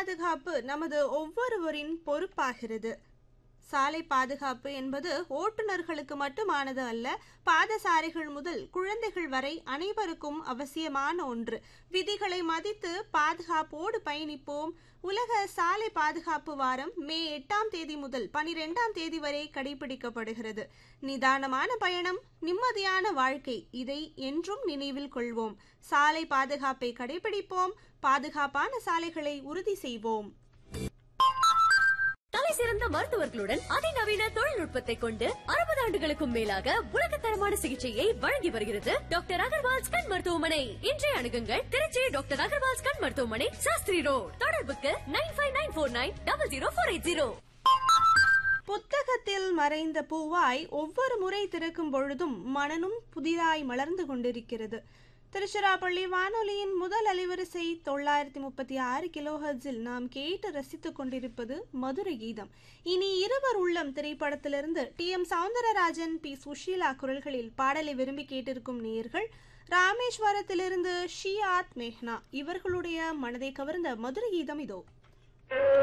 பாதுகாப்பு நமது ஒவ்வொருவரின் பொறுப்பாகிறது சாலை பாதுகாப்பு என்பது ஓட்டுநர்களுக்கு மட்டுமானது அல்ல பாதசாரிகள் முதல் குழந்தைகள் வரை அனைவருக்கும் அவசியமான ஒன்று விதிகளை மதித்து பாதுகாப்போடு பயணிப்போம் உலக சாலை பாதுகாப்பு வாரம் மே எட்டாம் தேதி முதல் பனிரெண்டாம் தேதி வரை கடைபிடிக்கப்படுகிறது நிதானமான பயணம் நிம்மதியான வாழ்க்கை இதை என்றும் நினைவில் கொள்வோம் சாலை பாதுகாப்பை கடைபிடிப்போம் பாதுகாப்பான சாலைகளை உறுதி செய்வோம் தலை சிறந்த மருத்துவர்களுடன் அதிநவீன தொழில்நுட்பத்தை கொண்டு அறுபது ஆண்டுகளுக்கும் மேலாக உலகத்தரமான சிகிச்சையை வழங்கி வருகிறது டாக்டர் அகர்வால்ஸ் கண் மருத்துவமனை இன்றைய அணுகுங்கள் திருச்சி டாக்டர் அகர்வால்ஸ் கண் மருத்துவமனை சாஸ்திரி ரோட் தொடர்புக்கு nine five nine four nine double zero four eight zero புத்தகத்தில் மறைந்த பூவாய் ஒவ்வொரு முறை திறக்கும் பொழுதும் மனனும் புதிதாய் மலர்ந்து கொண்டிருக்கிறது திருச்சிராப்பள்ளி வானொலியின் முதல் அலைவரிசை தொள்ளாயிரத்தி முப்பத்தி ஆறு கிலோஹர்ட்ஸில் நாம் கேட்டு ரசித்துக் கொண்டிருப்பது மதுர கீதம் இனி இருவர் உள்ளம் திரைப்படத்திலிருந்து T M Soundararajan P Susheela குரல்களில் பாடலை விரும்பி கேட்டிருக்கும் நேயர்கள் ராமேஸ்வரத்திலிருந்து ஷியாத் மேஹ்னா இவர்களுடைய மனதை கவர்ந்த மதுர கீதம் இதோ